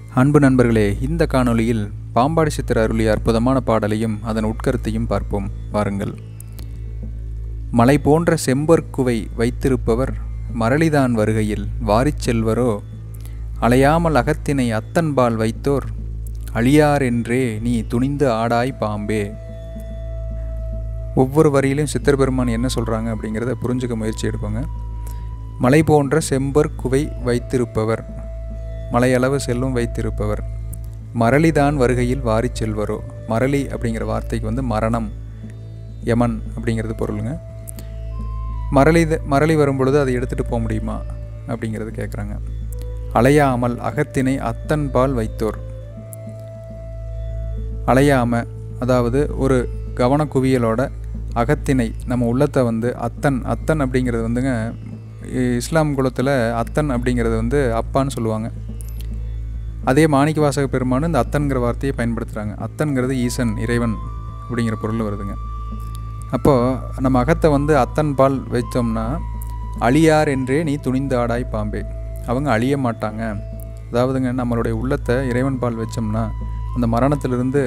அன்பு நண்பர்களே இந்த காணொளியில் பாம்பாடி சித்திர அருளிய அற்புதமான பாடலையும் அதன் உட்கருத்தையும் பார்ப்போம் வாருங்கள் மலை போன்ற செம்பொற்குவை வைத்திருப்பவர் மரளிதான் வருகையில் வாரிச் செல்வரோ அலையாமல் அகத்தினை அத்தன்பால் வைத்தோர் அழியார் என்றே நீ துணிந்து ஆடாய் பாம்பே ஒவ்வொரு வரியிலும் சித்தர் பெருமான் என்ன சொல்கிறாங்க அப்படிங்கிறத புரிஞ்சுக்க முயற்சி எடுப்போங்க மலை போன்ற செம்பர் குவை வைத்திருப்பவர் மலையளவு செல்லும் வைத்திருப்பவர் மரளிதான் வருகையில் வாரிச் செல்வரோ மரளி அப்படிங்கிற வார்த்தைக்கு வந்து மரணம் யமன் அப்படிங்கிறது பொருளுங்க மரளி மரளி வரும் பொழுது அதை எடுத்துகிட்டு போக முடியுமா அப்படிங்கிறது கேட்குறாங்க அலையாமல் அகத்தினை அத்தன்பால் வைத்தோர் அலையாம அதாவது ஒரு கவனக்குவியலோட அகத்தினை நம்ம உள்ளத்தை வந்து அத்தன் அத்தன் அப்படிங்கிறது வந்துங்க இஸ்லாம் குலத்தில் அத்தன் அப்படிங்கிறது வந்து அப்பான்னு சொல்லுவாங்க அதே மாணிக்க வாசக பெருமான் இந்த அத்தன்கிற வார்த்தையை பயன்படுத்துகிறாங்க அத்தன்கிறது ஈசன் இறைவன் அப்படிங்கிற பொருள் வருதுங்க அப்போது நம்ம அகத்தை வந்து அத்தன் பால் வச்சோம்னா அழியார் என்றே நீ துணிந்து ஆடாய் பாம்பே அவங்க அழிய மாட்டாங்க அதாவதுங்க நம்மளுடைய உள்ளத்தை இறைவன் பால் வச்சோம்னா அந்த மரணத்திலிருந்து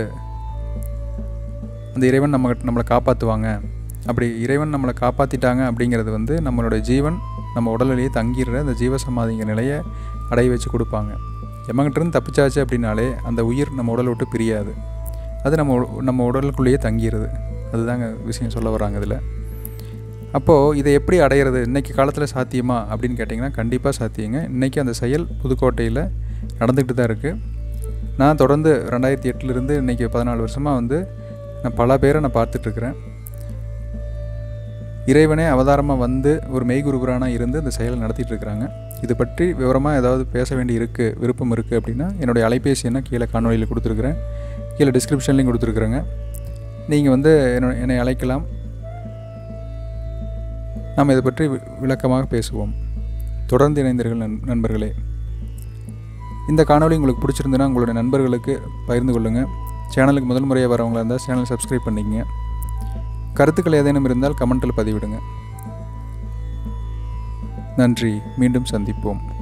அந்த இறைவன் நம்ம நம்மளை காப்பாற்றுவாங்க அப்படி இறைவன் நம்மளை காப்பாற்றிட்டாங்க அப்படிங்கிறது வந்து நம்மளுடைய ஜீவன் நம்ம உடலிலேயே தங்கிடுற அந்த ஜீவசமாதிங்கிற நிலையை அடைய வச்சு கொடுப்பாங்க எமங்கிட்டருந்து தப்பிச்சாச்சு அப்படின்னாலே அந்த உயிர் நம்ம உடலை விட்டு பிரியாது அது நம்ம நம்ம உடலுக்குள்ளேயே தங்கிடுது அதுதாங்க விஷயம் சொல்ல வராங்க இதில் அப்போது இதை எப்படி அடையிறது இன்றைக்கி காலத்தில் சாத்தியமா அப்படின்னு கேட்டிங்கன்னா கண்டிப்பாக சாத்தியங்க இன்றைக்கி அந்த செயல் புதுக்கோட்டையில் நடந்துக்கிட்டு தான் இருக்குது நான் தொடர்ந்து ரெண்டாயிரத்தி எட்டுலேருந்து இன்றைக்கி பதினாலு வருஷமாக வந்து நான் பல பேரை நான் பார்த்துட்ருக்குறேன் இறைவனே அவதாரமாக வந்து ஒரு மெய்குருபுரானாக இருந்து இந்த செயலை நடத்திட்டு இருக்கிறாங்க இது பற்றி விவரமாக ஏதாவது பேச வேண்டி இருக்குது விருப்பம் இருக்குது அப்படின்னா என்னுடைய அலைபேசி என்ன கீழே காணொலியில் கொடுத்துருக்குறேன் கீழே டிஸ்கிரிப்ஷன்லையும் கொடுத்துருக்குறேங்க நீங்கள் வந்து என்னை என்னை அழைக்கலாம் நாம் இதை பற்றி விளக்கமாக பேசுவோம் தொடர்ந்து இணைந்தீர்கள் நண் நண்பர்களே இந்த காணொலி உங்களுக்கு பிடிச்சிருந்துன்னா உங்களுடைய நண்பர்களுக்கு பகிர்ந்து கொள்ளுங்கள் சேனலுக்கு முதல் முறையாக வரவங்களா இருந்தால் சேனல் சப்ஸ்கிரைப் பண்ணிக்கங்க கருத்துக்கள் ஏதேனும் இருந்தால் கமெண்ட்டில் பதிவிடுங்க நன்றி மீண்டும் சந்திப்போம்